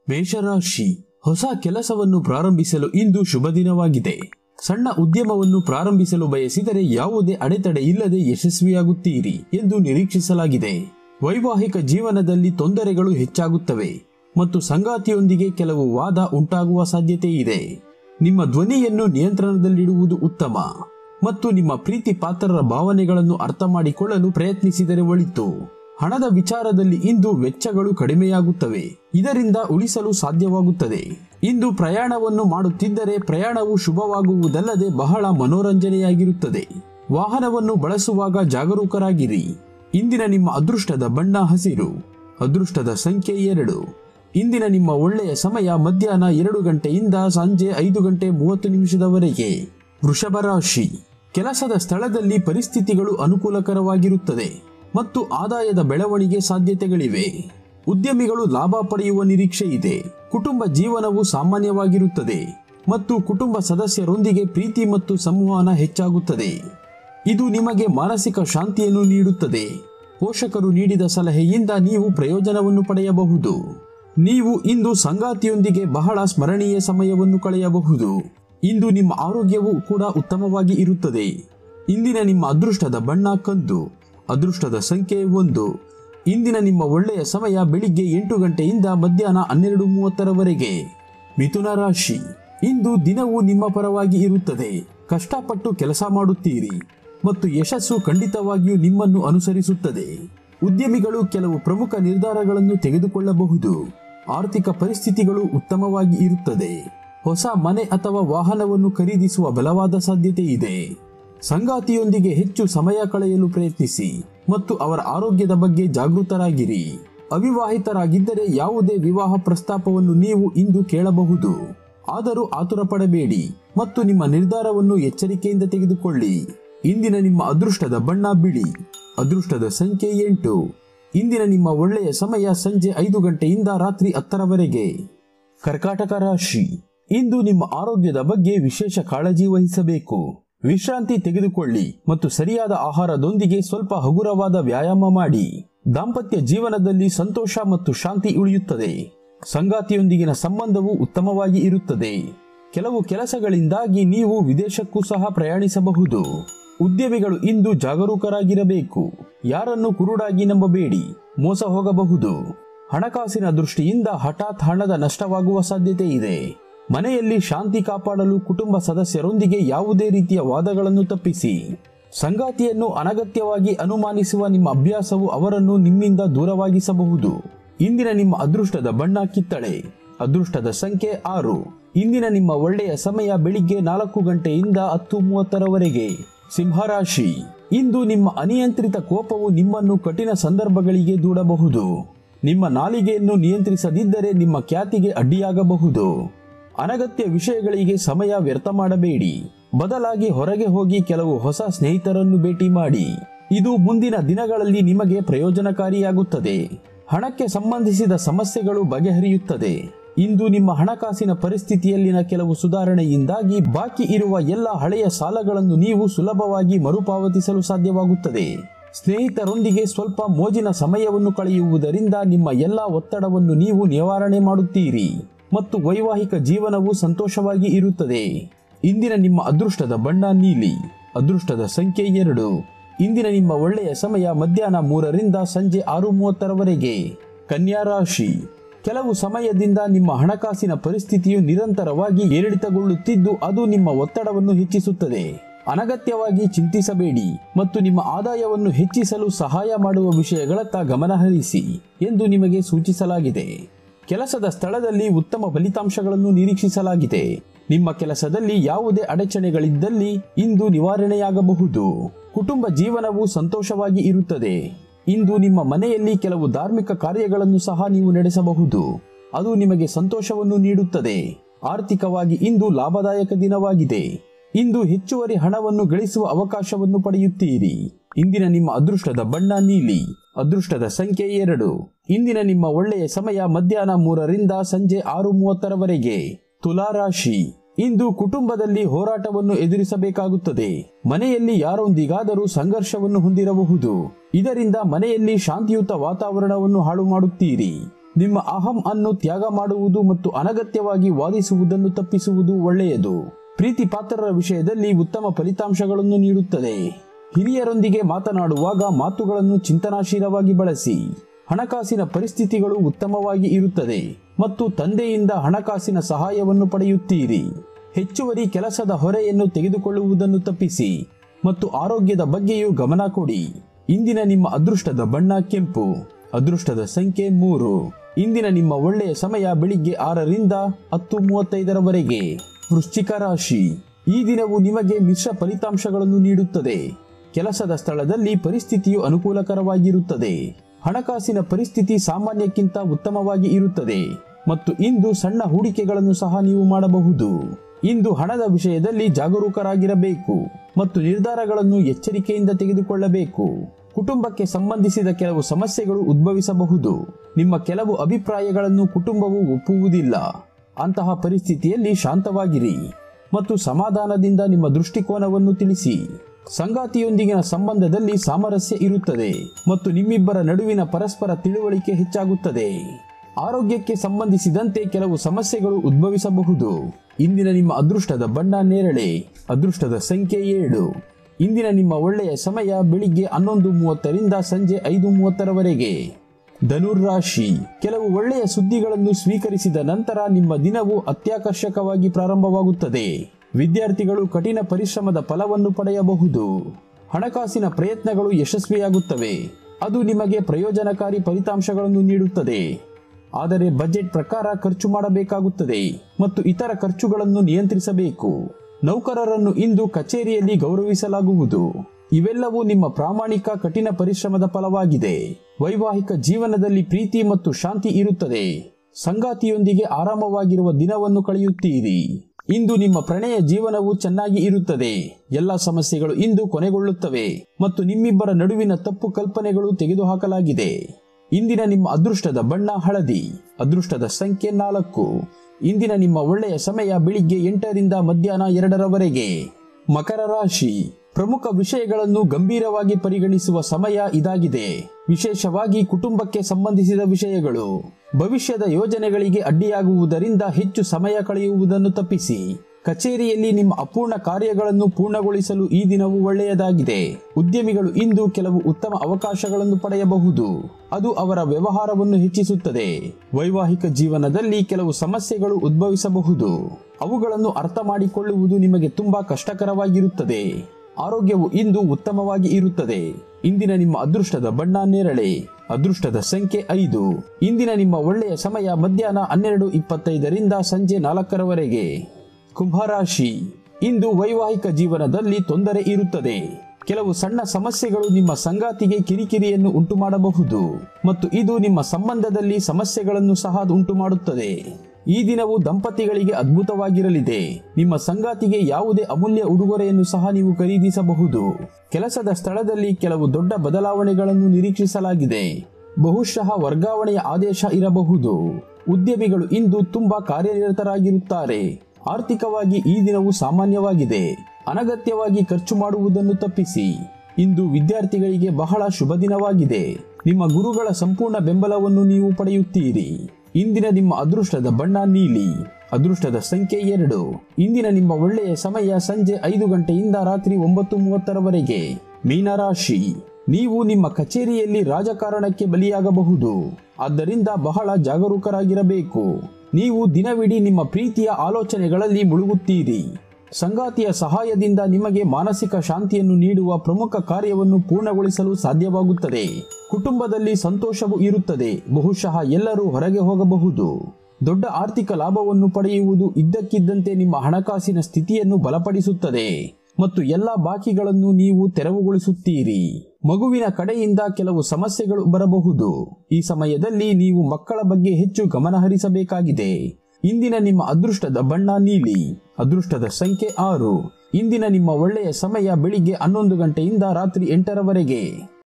ಮೇಷರಾಶಿ ಹೊಸ ಕೆಲಸವನ್ನು ಪ್ರಾರಂಭಿಸಲು ಇಂದು ಶುಭ ದಿನವಾಗಿದೆ ಸಣ್ಣ ಉದ್ಯಮವನ್ನು ಪ್ರಾರಂಭಿಸಲು ಬಯಸಿದರೆ ಯಾವುದೇ ಅಡೆತಡೆ ಇಲ್ಲದೆ ಯಶಸ್ವಿಯಾಗುತ್ತೀರಿ ಎಂದು ನಿರೀಕ್ಷಿಸಲಾಗಿದೆ ವೈವಾಹಿಕ ಜೀವನದಲ್ಲಿ ತೊಂದರೆಗಳು ಹೆಚ್ಚಾಗುತ್ತವೆ ಮತ್ತು ಸಂಗಾತಿಯೊಂದಿಗೆ ಕೆಲವು ವಾದ ಉಂಟಾಗುವ ಸಾಧ್ಯತೆ ಇದೆ ನಿಮ್ಮ ಧ್ವನಿಯನ್ನು ನಿಯಂತ್ರಣದಲ್ಲಿಡುವುದು ಉತ್ತಮ ಮತ್ತು ನಿಮ್ಮ ಪ್ರೀತಿ ಪಾತ್ರರ ಭಾವನೆಗಳನ್ನು ಅರ್ಥ ಮಾಡಿಕೊಳ್ಳಲು ಪ್ರಯತ್ನಿಸಿದರೆ ಒಳಿತು ಹಣದ ವಿಚಾರದಲ್ಲಿ ಇಂದು ವೆಚ್ಚಗಳು ಕಡಿಮೆಯಾಗುತ್ತವೆ ಇದರಿಂದ ಉಳಿಸಲು ಸಾಧ್ಯವಾಗುತ್ತದೆ ಇಂದು ಪ್ರಯಾಣವನ್ನು ಮಾಡುತ್ತಿದ್ದರೆ ಪ್ರಯಾಣವು ಶುಭವಾಗುವುದಲ್ಲದೆ ಬಹಳ ಮನೋರಂಜನೆಯಾಗಿರುತ್ತದೆ ವಾಹನವನ್ನು ಬಳಸುವಾಗ ಜಾಗರೂಕರಾಗಿರಿ ಇಂದಿನ ನಿಮ್ಮ ಅದೃಷ್ಟದ ಬಣ್ಣ ಹಸಿರು ಅದೃಷ್ಟದ ಸಂಖ್ಯೆ ಎರಡು ಇಂದಿನ ನಿಮ್ಮ ಒಳ್ಳೆಯ ಸಮಯ ಮಧ್ಯಾಹ್ನ ಎರಡು ಗಂಟೆಯಿಂದ ಸಂಜೆ ಐದು ಗಂಟೆ ಮೂವತ್ತು ನಿಮಿಷದವರೆಗೆ ವೃಷಭ ರಾಶಿ ಕೆಲಸದ ಸ್ಥಳದಲ್ಲಿ ಪರಿಸ್ಥಿತಿಗಳು ಅನುಕೂಲಕರವಾಗಿರುತ್ತದೆ ಮತ್ತು ಆದಾಯದ ಬೆಳವಣಿಗೆ ಸಾಧ್ಯತೆಗಳಿವೆ ಉದ್ಯಮಿಗಳು ಲಾಭ ಪಡೆಯುವ ನಿರೀಕ್ಷೆ ಇದೆ ಕುಟುಂಬ ಜೀವನವು ಸಾಮಾನ್ಯವಾಗಿರುತ್ತದೆ ಮತ್ತು ಕುಟುಂಬ ಸದಸ್ಯರೊಂದಿಗೆ ಪ್ರೀತಿ ಮತ್ತು ಸಂವಹನ ಹೆಚ್ಚಾಗುತ್ತದೆ ಇದು ನಿಮಗೆ ಮಾನಸಿಕ ಶಾಂತಿಯನ್ನು ನೀಡುತ್ತದೆ ಪೋಷಕರು ನೀಡಿದ ಸಲಹೆಯಿಂದ ನೀವು ಪ್ರಯೋಜನವನ್ನು ಪಡೆಯಬಹುದು ನೀವು ಇಂದು ಸಂಗಾತಿಯೊಂದಿಗೆ ಬಹಳ ಸ್ಮರಣೀಯ ಸಮಯವನ್ನು ಕಳೆಯಬಹುದು ಇಂದು ನಿಮ್ಮ ಆರೋಗ್ಯವು ಕೂಡ ಉತ್ತಮವಾಗಿ ಇರುತ್ತದೆ ಇಂದಿನ ನಿಮ್ಮ ಅದೃಷ್ಟದ ಬಣ್ಣ ಕಂದು ಅದೃಷ್ಟದ ಸಂಖ್ಯೆ ಒಂದು ಇಂದಿನ ನಿಮ್ಮ ಒಳ್ಳೆಯ ಸಮಯ ಬೆಳಿಗ್ಗೆ ಎಂಟು ಗಂಟೆಯಿಂದ ಮಧ್ಯಾಹ್ನ ಹನ್ನೆರಡು ಮೂವತ್ತರವರೆಗೆ ಮಿಥುನ ರಾಶಿ ಇಂದು ದಿನವು ನಿಮ್ಮ ಪರವಾಗಿ ಇರುತ್ತದೆ ಕಷ್ಟಪಟ್ಟು ಕೆಲಸ ಮಾಡುತ್ತೀರಿ ಮತ್ತು ಯಶಸ್ಸು ಖಂಡಿತವಾಗಿಯೂ ನಿಮ್ಮನ್ನು ಅನುಸರಿಸುತ್ತದೆ ಉದ್ಯಮಿಗಳು ಕೆಲವು ಪ್ರಮುಖ ನಿರ್ಧಾರಗಳನ್ನು ತೆಗೆದುಕೊಳ್ಳಬಹುದು ಆರ್ಥಿಕ ಪರಿಸ್ಥಿತಿಗಳು ಉತ್ತಮವಾಗಿ ಇರುತ್ತದೆ ಹೊಸ ಮನೆ ಅಥವಾ ವಾಹನವನ್ನು ಖರೀದಿಸುವ ಬಲವಾದ ಸಾಧ್ಯತೆ ಇದೆ ಸಂಗಾತಿಯೊಂದಿಗೆ ಹೆಚ್ಚು ಸಮಯ ಕಳೆಯಲು ಪ್ರಯತ್ನಿಸಿ ಮತ್ತು ಅವರ ಆರೋಗ್ಯದ ಬಗ್ಗೆ ಜಾಗೃತರಾಗಿರಿ ಅವಿವಾಹಿತರಾಗಿದ್ದರೆ ಯಾವುದೇ ವಿವಾಹ ಪ್ರಸ್ತಾಪವನ್ನು ನೀವು ಇಂದು ಕೇಳಬಹುದು ಆದರೂ ಆತುರ ಪಡಬೇಡಿ ಮತ್ತು ನಿಮ್ಮ ನಿರ್ಧಾರವನ್ನು ಎಚ್ಚರಿಕೆಯಿಂದ ತೆಗೆದುಕೊಳ್ಳಿ ಇಂದಿನ ನಿಮ್ಮ ಅದೃಷ್ಟದ ಬಣ್ಣ ಬಿಳಿ ಅದೃಷ್ಟದ ಸಂಖ್ಯೆ ಎಂಟು ಇಂದಿನ ನಿಮ್ಮ ಒಳ್ಳೆಯ ಸಮಯ ಸಂಜೆ ಐದು ಗಂಟೆಯಿಂದ ರಾತ್ರಿ ಹತ್ತರವರೆಗೆ ಕರ್ಕಾಟಕ ರಾಶಿ ಇಂದು ನಿಮ್ಮ ಆರೋಗ್ಯದ ಬಗ್ಗೆ ವಿಶೇಷ ಕಾಳಜಿ ವಹಿಸಬೇಕು ವಿಶ್ರಾಂತಿ ತೆಗೆದುಕೊಳ್ಳಿ ಮತ್ತು ಸರಿಯಾದ ಆಹಾರದೊಂದಿಗೆ ಸ್ವಲ್ಪ ಹಗುರವಾದ ವ್ಯಾಯಾಮ ಮಾಡಿ ದಾಂಪತ್ಯ ಜೀವನದಲ್ಲಿ ಸಂತೋಷ ಮತ್ತು ಶಾಂತಿ ಉಳಿಯುತ್ತದೆ ಸಂಗಾತಿಯೊಂದಿಗಿನ ಸಂಬಂಧವು ಉತ್ತಮವಾಗಿ ಇರುತ್ತದೆ ಕೆಲವು ಕೆಲಸಗಳಿಂದಾಗಿ ನೀವು ವಿದೇಶಕ್ಕೂ ಸಹ ಪ್ರಯಾಣಿಸಬಹುದು ಉದ್ಯಮಿಗಳು ಇಂದು ಜಾಗರೂಕರಾಗಿರಬೇಕು ಯಾರನ್ನು ಕುರುಡಾಗಿ ನಂಬಬೇಡಿ ಮೋಸ ಹೋಗಬಹುದು ಹಣಕಾಸಿನ ದೃಷ್ಟಿಯಿಂದ ಹಠಾತ್ ಹಣದ ನಷ್ಟವಾಗುವ ಸಾಧ್ಯತೆ ಇದೆ ಮನೆಯಲ್ಲಿ ಶಾಂತಿ ಕಾಪಾಡಲು ಕುಟುಂಬ ಸದಸ್ಯರೊಂದಿಗೆ ಯಾವುದೇ ರೀತಿಯ ವಾದಗಳನ್ನು ತಪ್ಪಿಸಿ ಸಂಗಾತಿಯನ್ನು ಅನಗತ್ಯವಾಗಿ ಅನುಮಾನಿಸುವ ನಿಮ್ಮ ಅಭ್ಯಾಸವು ಅವರನ್ನು ನಿಮ್ಮಿಂದ ದೂರವಾಗಿಸಬಹುದು ಇಂದಿನ ನಿಮ್ಮ ಅದೃಷ್ಟದ ಬಣ್ಣ ಕಿತ್ತಳೆ ಅದೃಷ್ಟದ ಸಂಖ್ಯೆ ಆರು ಇಂದಿನ ನಿಮ್ಮ ಒಳ್ಳೆಯ ಸಮಯ ಬೆಳಿಗ್ಗೆ ನಾಲ್ಕು ಗಂಟೆಯಿಂದ ಹತ್ತು ಮೂವತ್ತರವರೆಗೆ ಸಿಂಹರಾಶಿ ಇಂದು ನಿಮ್ಮ ಅನಿಯಂತ್ರಿತ ಕೋಪವು ನಿಮ್ಮನ್ನು ಕಠಿಣ ಸಂದರ್ಭಗಳಿಗೆ ದೂಡಬಹುದು ನಿಮ್ಮ ನಾಲಿಗೆಯನ್ನು ನಿಯಂತ್ರಿಸದಿದ್ದರೆ ನಿಮ್ಮ ಖ್ಯಾತಿಗೆ ಅಡ್ಡಿಯಾಗಬಹುದು ಅನಗತ್ಯ ವಿಷಯಗಳಿಗೆ ಸಮಯ ವ್ಯರ್ಥ ಮಾಡಬೇಡಿ ಬದಲಾಗಿ ಹೊರಗೆ ಹೋಗಿ ಕೆಲವು ಹೊಸ ಸ್ನೇಹಿತರನ್ನು ಭೇಟಿ ಮಾಡಿ ಇದು ಮುಂದಿನ ದಿನಗಳಲ್ಲಿ ನಿಮಗೆ ಪ್ರಯೋಜನಕಾರಿಯಾಗುತ್ತದೆ ಹಣಕ್ಕೆ ಸಂಬಂಧಿಸಿದ ಸಮಸ್ಯೆಗಳು ಬಗೆಹರಿಯುತ್ತದೆ ಇಂದು ನಿಮ್ಮ ಹಣಕಾಸಿನ ಪರಿಸ್ಥಿತಿಯಲ್ಲಿನ ಕೆಲವು ಸುಧಾರಣೆಯಿಂದಾಗಿ ಬಾಕಿ ಇರುವ ಎಲ್ಲ ಹಳೆಯ ಸಾಲಗಳನ್ನು ನೀವು ಸುಲಭವಾಗಿ ಮರುಪಾವತಿಸಲು ಸಾಧ್ಯವಾಗುತ್ತದೆ ಸ್ನೇಹಿತರೊಂದಿಗೆ ಸ್ವಲ್ಪ ಮೋಜಿನ ಸಮಯವನ್ನು ಕಳೆಯುವುದರಿಂದ ನಿಮ್ಮ ಎಲ್ಲ ಒತ್ತಡವನ್ನು ನೀವು ನಿವಾರಣೆ ಮಾಡುತ್ತೀರಿ ಮತ್ತು ವೈವಾಹಿಕ ಜೀವನವು ಸಂತೋಷವಾಗಿ ಇರುತ್ತದೆ ಇಂದಿನ ನಿಮ್ಮ ಅದೃಷ್ಟದ ಬಣ್ಣ ನೀಲಿ ಅದೃಷ್ಟದ ಸಂಖ್ಯೆ ಎರಡು ಇಂದಿನ ನಿಮ್ಮ ಒಳ್ಳೆಯ ಸಮಯ ಮಧ್ಯಾಹ್ನ ಮೂರರಿಂದ ಸಂಜೆ ಆರು ಮೂವತ್ತರವರೆಗೆ ಕನ್ಯಾ ರಾಶಿ ಕೆಲವು ಸಮಯದಿಂದ ನಿಮ್ಮ ಹಣಕಾಸಿನ ಪರಿಸ್ಥಿತಿಯು ನಿರಂತರವಾಗಿ ಏರಿಳಿತಗೊಳ್ಳುತ್ತಿದ್ದು ಅದು ನಿಮ್ಮ ಒತ್ತಡವನ್ನು ಹೆಚ್ಚಿಸುತ್ತದೆ ಅನಗತ್ಯವಾಗಿ ಚಿಂತಿಸಬೇಡಿ ಮತ್ತು ನಿಮ್ಮ ಆದಾಯವನ್ನು ಹೆಚ್ಚಿಸಲು ಸಹಾಯ ಮಾಡುವ ವಿಷಯಗಳತ್ತ ಗಮನಹರಿಸಿ ಎಂದು ನಿಮಗೆ ಸೂಚಿಸಲಾಗಿದೆ ಕೆಲಸದ ಸ್ಥಳದಲ್ಲಿ ಉತ್ತಮ ಫಲಿತಾಂಶಗಳನ್ನು ನಿರೀಕ್ಷಿಸಲಾಗಿದೆ ನಿಮ್ಮ ಕೆಲಸದಲ್ಲಿ ಯಾವುದೇ ಅಡಚಣೆಗಳಿದ್ದಲ್ಲಿ ಇಂದು ನಿವಾರಣೆಯಾಗಬಹುದು ಕುಟುಂಬ ಜೀವನವು ಸಂತೋಷವಾಗಿ ಇರುತ್ತದೆ ಇಂದು ನಿಮ್ಮ ಮನೆಯಲ್ಲಿ ಕೆಲವು ಧಾರ್ಮಿಕ ಕಾರ್ಯಗಳನ್ನು ಸಹ ನೀವು ನಡೆಸಬಹುದು ಅದು ನಿಮಗೆ ಸಂತೋಷವನ್ನು ನೀಡುತ್ತದೆ ಆರ್ಥಿಕವಾಗಿ ಇಂದು ಲಾಭದಾಯಕ ದಿನವಾಗಿದೆ ಇಂದು ಹೆಚ್ಚುವರಿ ಹಣವನ್ನು ಗಳಿಸುವ ಅವಕಾಶವನ್ನು ಪಡೆಯುತ್ತೀರಿ ಇಂದಿನ ನಿಮ್ಮ ಅದೃಷ್ಟದ ಬಣ್ಣ ನೀಲಿ ಅದೃಷ್ಟದ ಸಂಖ್ಯೆ ಎರಡು ಇಂದಿನ ನಿಮ್ಮ ಒಳ್ಳೆಯ ಸಮಯ ಮಧ್ಯಾಹ್ನ ಮೂರರಿಂದ ಸಂಜೆ ಆರು ಮೂವತ್ತರವರೆಗೆ ತುಲಾರಾಶಿ ಇಂದು ಕುಟುಂಬದಲ್ಲಿ ಹೋರಾಟವನ್ನು ಎದುರಿಸಬೇಕಾಗುತ್ತದೆ ಮನೆಯಲ್ಲಿ ಯಾರೊಂದಿಗಾದರೂ ಸಂಘರ್ಷವನ್ನು ಹೊಂದಿರಬಹುದು ಇದರಿಂದ ಮನೆಯಲ್ಲಿ ಶಾಂತಿಯುತ ವಾತಾವರಣವನ್ನು ಹಾಳು ಮಾಡುತ್ತೀರಿ ನಿಮ್ಮ ಅಹಂ ಅನ್ನು ತ್ಯಾಗ ಮಾಡುವುದು ಮತ್ತು ಅನಗತ್ಯವಾಗಿ ವಾದಿಸುವುದನ್ನು ತಪ್ಪಿಸುವುದು ಒಳ್ಳೆಯದು ಪ್ರೀತಿ ಪಾತ್ರರ ವಿಷಯದಲ್ಲಿ ಉತ್ತಮ ಫಲಿತಾಂಶಗಳನ್ನು ನೀಡುತ್ತದೆ ಹಿರಿಯರೊಂದಿಗೆ ಮಾತನಾಡುವಾಗ ಮಾತುಗಳನ್ನು ಚಿಂತನಾಶೀಲವಾಗಿ ಬಳಸಿ ಹಣಕಾಸಿನ ಪರಿಸ್ಥಿತಿಗಳು ಉತ್ತಮವಾಗಿ ಇರುತ್ತದೆ ಮತ್ತು ತಂದೆಯಿಂದ ಹಣಕಾಸಿನ ಸಹಾಯವನ್ನು ಪಡೆಯುತ್ತೀರಿ ಹೆಚ್ಚುವರಿ ಕೆಲಸದ ಹೊರೆಯನ್ನು ತೆಗೆದುಕೊಳ್ಳುವುದನ್ನು ತಪ್ಪಿಸಿ ಮತ್ತು ಆರೋಗ್ಯದ ಬಗ್ಗೆಯೂ ಗಮನ ಕೊಡಿ ಇಂದಿನ ನಿಮ್ಮ ಅದೃಷ್ಟದ ಬಣ್ಣ ಕೆಂಪು ಅದೃಷ್ಟದ ಸಂಖ್ಯೆ ಮೂರು ಇಂದಿನ ನಿಮ್ಮ ಒಳ್ಳೆಯ ಸಮಯ ಬೆಳಿಗ್ಗೆ ಆರರಿಂದ ಹತ್ತು ಮೂವತ್ತೈದರವರೆಗೆ ವೃಶ್ಚಿಕ ರಾಶಿ ಈ ದಿನವು ನಿಮಗೆ ಮಿಶ್ರ ಫಲಿತಾಂಶಗಳನ್ನು ನೀಡುತ್ತದೆ ಕೆಲಸದ ಸ್ಥಳದಲ್ಲಿ ಪರಿಸ್ಥಿತಿಯು ಅನುಕೂಲಕರವಾಗಿರುತ್ತದೆ ಹಣಕಾಸಿನ ಪರಿಸ್ಥಿತಿ ಸಾಮಾನ್ಯಕ್ಕಿಂತ ಉತ್ತಮವಾಗಿ ಇರುತ್ತದೆ ಮತ್ತು ಇಂದು ಸಣ್ಣ ಹೂಡಿಕೆಗಳನ್ನು ಸಹ ನೀವು ಮಾಡಬಹುದು ಇಂದು ಹಣದ ವಿಷಯದಲ್ಲಿ ಜಾಗರೂಕರಾಗಿರಬೇಕು ಮತ್ತು ನಿರ್ಧಾರಗಳನ್ನು ಎಚ್ಚರಿಕೆಯಿಂದ ತೆಗೆದುಕೊಳ್ಳಬೇಕು ಕುಟುಂಬಕ್ಕೆ ಸಂಬಂಧಿಸಿದ ಕೆಲವು ಸಮಸ್ಯೆಗಳು ಉದ್ಭವಿಸಬಹುದು ನಿಮ್ಮ ಕೆಲವು ಅಭಿಪ್ರಾಯಗಳನ್ನು ಕುಟುಂಬವು ಒಪ್ಪುವುದಿಲ್ಲ ಅಂತಹ ಪರಿಸ್ಥಿತಿಯಲ್ಲಿ ಶಾಂತವಾಗಿರಿ ಮತ್ತು ಸಮಾಧಾನದಿಂದ ನಿಮ್ಮ ದೃಷ್ಟಿಕೋನವನ್ನು ತಿಳಿಸಿ ಸಂಗಾತಿಯೊಂದಿಗಿನ ಸಂಬಂಧದಲ್ಲಿ ಸಾಮರಸ್ಯ ಇರುತ್ತದೆ ಮತ್ತು ನಿಮ್ಮಿಬ್ಬರ ನಡುವಿನ ಪರಸ್ಪರ ತಿಳುವಳಿಕೆ ಹೆಚ್ಚಾಗುತ್ತದೆ ಆರೋಗ್ಯಕ್ಕೆ ಸಂಬಂಧಿಸಿದಂತೆ ಕೆಲವು ಸಮಸ್ಯೆಗಳು ಉದ್ಭವಿಸಬಹುದು ಇಂದಿನ ನಿಮ್ಮ ಅದೃಷ್ಟದ ಬಣ್ಣ ನೇರಳೆ ಅದೃಷ್ಟದ ಸಂಖ್ಯೆ ಏಳು ಇಂದಿನ ನಿಮ್ಮ ಒಳ್ಳೆಯ ಸಮಯ ಬೆಳಿಗ್ಗೆ ಹನ್ನೊಂದು ಮೂವತ್ತರಿಂದ ಸಂಜೆ ಐದು ಮೂವತ್ತರವರೆಗೆ ಧನುರ್ ರಾಶಿ ಕೆಲವು ಒಳ್ಳೆಯ ಸುದ್ದಿಗಳನ್ನು ಸ್ವೀಕರಿಸಿದ ನಂತರ ನಿಮ್ಮ ದಿನವು ಅತ್ಯಾಕರ್ಷಕವಾಗಿ ಪ್ರಾರಂಭವಾಗುತ್ತದೆ ವಿದ್ಯಾರ್ಥಿಗಳು ಕಠಿಣ ಪರಿಶ್ರಮದ ಫಲವನ್ನು ಪಡೆಯಬಹುದು ಹಣಕಾಸಿನ ಪ್ರಯತ್ನಗಳು ಯಶಸ್ವಿಯಾಗುತ್ತವೆ ಅದು ನಿಮಗೆ ಪ್ರಯೋಜನಕಾರಿ ಫಲಿತಾಂಶಗಳನ್ನು ನೀಡುತ್ತದೆ ಆದರೆ ಬಜೆಟ್ ಪ್ರಕಾರ ಖರ್ಚು ಮಾಡಬೇಕಾಗುತ್ತದೆ ಮತ್ತು ಇತರ ಖರ್ಚುಗಳನ್ನು ನಿಯಂತ್ರಿಸಬೇಕು ನೌಕರರನ್ನು ಇಂದು ಕಚೇರಿಯಲ್ಲಿ ಗೌರವಿಸಲಾಗುವುದು ಇವೆಲ್ಲವೂ ನಿಮ್ಮ ಪ್ರಾಮಾಣಿಕ ಕಠಿಣ ಪರಿಶ್ರಮದ ಫಲವಾಗಿದೆ ವೈವಾಹಿಕ ಜೀವನದಲ್ಲಿ ಪ್ರೀತಿ ಮತ್ತು ಶಾಂತಿ ಇರುತ್ತದೆ ಸಂಗಾತಿಯೊಂದಿಗೆ ಆರಾಮವಾಗಿರುವ ದಿನವನ್ನು ಕಳೆಯುತ್ತೀರಿ ಇಂದು ನಿಮ್ಮ ಪ್ರಣಯ ಜೀವನವು ಚೆನ್ನಾಗಿ ಇರುತ್ತದೆ ಎಲ್ಲ ಸಮಸ್ಯೆಗಳು ಇಂದು ಕೊನೆಗೊಳ್ಳುತ್ತವೆ ಮತ್ತು ನಿಮ್ಮಿಬ್ಬರ ನಡುವಿನ ತಪ್ಪು ಕಲ್ಪನೆಗಳು ತೆಗೆದುಹಾಕಲಾಗಿದೆ ಇಂದಿನ ನಿಮ್ಮ ಅದೃಷ್ಟದ ಬಣ್ಣ ಹಳದಿ ಅದೃಷ್ಟದ ಸಂಖ್ಯೆ ನಾಲ್ಕು ಇಂದಿನ ನಿಮ್ಮ ಒಳ್ಳೆಯ ಸಮಯ ಬೆಳಿಗ್ಗೆ ಎಂಟರಿಂದ ಮಧ್ಯಾಹ್ನ ಎರಡರವರೆಗೆ ಮಕರ ರಾಶಿ ಪ್ರಮುಖ ವಿಷಯಗಳನ್ನು ಗಂಭೀರವಾಗಿ ಪರಿಗಣಿಸುವ ಸಮಯ ಇದಾಗಿದೆ ವಿಶೇಷವಾಗಿ ಕುಟುಂಬಕ್ಕೆ ಸಂಬಂಧಿಸಿದ ವಿಷಯಗಳು ಭವಿಷ್ಯದ ಯೋಜನೆಗಳಿಗೆ ಅಡ್ಡಿಯಾಗುವುದರಿಂದ ಹೆಚ್ಚು ಸಮಯ ಕಳೆಯುವುದನ್ನು ತಪ್ಪಿಸಿ ಕಚೇರಿಯಲ್ಲಿ ನಿಮ್ಮ ಅಪೂರ್ಣ ಕಾರ್ಯಗಳನ್ನು ಪೂರ್ಣಗೊಳಿಸಲು ಈ ದಿನವು ಒಳ್ಳೆಯದಾಗಿದೆ ಉದ್ಯಮಿಗಳು ಇಂದು ಕೆಲವು ಉತ್ತಮ ಅವಕಾಶಗಳನ್ನು ಪಡೆಯಬಹುದು ಅದು ಅವರ ವ್ಯವಹಾರವನ್ನು ಹೆಚ್ಚಿಸುತ್ತದೆ ವೈವಾಹಿಕ ಜೀವನದಲ್ಲಿ ಕೆಲವು ಸಮಸ್ಯೆಗಳು ಉದ್ಭವಿಸಬಹುದು ಅವುಗಳನ್ನು ಅರ್ಥ ಮಾಡಿಕೊಳ್ಳುವುದು ನಿಮಗೆ ತುಂಬಾ ಕಷ್ಟಕರವಾಗಿರುತ್ತದೆ ಆರೋಗ್ಯವು ಇಂದು ಉತ್ತಮವಾಗಿ ಇರುತ್ತದೆ ಇಂದಿನ ನಿಮ್ಮ ಅದೃಷ್ಟದ ಬಣ್ಣ ನೇರಳೆ ಅದೃಷ್ಟದ ಸಂಖ್ಯೆ ಐದು ಇಂದಿನ ನಿಮ್ಮ ಒಳ್ಳೆಯ ಸಮಯ ಮಧ್ಯಾಹ್ನ ಹನ್ನೆರಡು ಇಪ್ಪತ್ತೈದರಿಂದ ಸಂಜೆ ನಾಲ್ಕರವರೆಗೆ ಕುಂಭರಾಶಿ ಇಂದು ವೈವಾಹಿಕ ಜೀವನದಲ್ಲಿ ತೊಂದರೆ ಇರುತ್ತದೆ ಕೆಲವು ಸಣ್ಣ ಸಮಸ್ಯೆಗಳು ನಿಮ್ಮ ಸಂಗಾತಿಗೆ ಕಿರಿಕಿರಿಯನ್ನು ಉಂಟು ಮಾಡಬಹುದು ಮತ್ತು ಇದು ನಿಮ್ಮ ಸಂಬಂಧದಲ್ಲಿ ಸಮಸ್ಯೆಗಳನ್ನು ಸಹ ಉಂಟು ಮಾಡುತ್ತದೆ ಈ ದಿನವು ದಂಪತಿಗಳಿಗೆ ಅದ್ಭುತವಾಗಿರಲಿದೆ ನಿಮ್ಮ ಸಂಗಾತಿಗೆ ಯಾವುದೇ ಅಮೂಲ್ಯ ಉಡುಗೊರೆಯನ್ನು ಸಹ ನೀವು ಖರೀದಿಸಬಹುದು ಕೆಲಸದ ಸ್ಥಳದಲ್ಲಿ ಕೆಲವು ದೊಡ್ಡ ಬದಲಾವಣೆಗಳನ್ನು ನಿರೀಕ್ಷಿಸಲಾಗಿದೆ ಬಹುಶಃ ವರ್ಗಾವಣೆಯ ಆದೇಶ ಇರಬಹುದು ಉದ್ಯಮಿಗಳು ಇಂದು ತುಂಬಾ ಕಾರ್ಯನಿರತರಾಗಿರುತ್ತಾರೆ ಆರ್ಥಿಕವಾಗಿ ಈ ದಿನವು ಸಾಮಾನ್ಯವಾಗಿದೆ ಅನಗತ್ಯವಾಗಿ ಖರ್ಚು ಮಾಡುವುದನ್ನು ತಪ್ಪಿಸಿ ಇಂದು ವಿದ್ಯಾರ್ಥಿಗಳಿಗೆ ಬಹಳ ಶುಭ ದಿನವಾಗಿದೆ ನಿಮ್ಮ ಗುರುಗಳ ಸಂಪೂರ್ಣ ಬೆಂಬಲವನ್ನು ನೀವು ಪಡೆಯುತ್ತೀರಿ ಇಂದಿನ ನಿಮ್ಮ ಅದೃಷ್ಟದ ಬಣ್ಣ ನೀಲಿ ಅದೃಷ್ಟದ ಸಂಖ್ಯೆ ಎರಡು ಇಂದಿನ ನಿಮ್ಮ ಒಳ್ಳೆಯ ಸಮಯ ಸಂಜೆ ಐದು ಗಂಟೆಯಿಂದ ರಾತ್ರಿ ಒಂಬತ್ತು ಮೂವತ್ತರವರೆಗೆ ಮೀನರಾಶಿ ನೀವು ನಿಮ್ಮ ಕಚೇರಿಯಲ್ಲಿ ರಾಜಕಾರಣಕ್ಕೆ ಬಲಿಯಾಗಬಹುದು ಆದ್ದರಿಂದ ಬಹಳ ಜಾಗರೂಕರಾಗಿರಬೇಕು ನೀವು ದಿನವಿಡೀ ನಿಮ್ಮ ಪ್ರೀತಿಯ ಆಲೋಚನೆಗಳಲ್ಲಿ ಮುಳುಗುತ್ತೀರಿ ಸಂಗಾತಿಯ ಸಹಾಯದಿಂದ ನಿಮಗೆ ಮಾನಸಿಕ ಶಾಂತಿಯನ್ನು ನೀಡುವ ಪ್ರಮುಖ ಕಾರ್ಯವನ್ನು ಪೂರ್ಣಗೊಳಿಸಲು ಸಾಧ್ಯವಾಗುತ್ತದೆ ಕುಟುಂಬದಲ್ಲಿ ಸಂತೋಷವು ಇರುತ್ತದೆ ಬಹುಶಃ ಎಲ್ಲರೂ ಹೊರಗೆ ಹೋಗಬಹುದು ದೊಡ್ಡ ಆರ್ಥಿಕ ಲಾಭವನ್ನು ಪಡೆಯುವುದು ಇದ್ದಕ್ಕಿದ್ದಂತೆ ನಿಮ್ಮ ಹಣಕಾಸಿನ ಸ್ಥಿತಿಯನ್ನು ಬಲಪಡಿಸುತ್ತದೆ ಮತ್ತು ಎಲ್ಲ ಬಾಕಿಗಳನ್ನು ನೀವು ತೆರವುಗೊಳಿಸುತ್ತೀರಿ ಮಗುವಿನ ಕಡೆಯಿಂದ ಕೆಲವು ಸಮಸ್ಯೆಗಳು ಬರಬಹುದು ಈ ಸಮಯದಲ್ಲಿ ನೀವು ಮಕ್ಕಳ ಬಗ್ಗೆ ಹೆಚ್ಚು ಗಮನ ಹರಿಸಬೇಕಾಗಿದೆ ಇಂದಿನ ನಿಮ್ಮ ಅದೃಷ್ಟದ ಬಣ್ಣ ನೀಲಿ ಅದೃಷ್ಟದ ಸಂಖ್ಯೆ ಆರು ಇಂದಿನ ನಿಮ್ಮ ಒಳ್ಳೆಯ ಸಮಯ ಬೆಳಿಗ್ಗೆ ಹನ್ನೊಂದು ಗಂಟೆಯಿಂದ ರಾತ್ರಿ ಎಂಟರವರೆಗೆ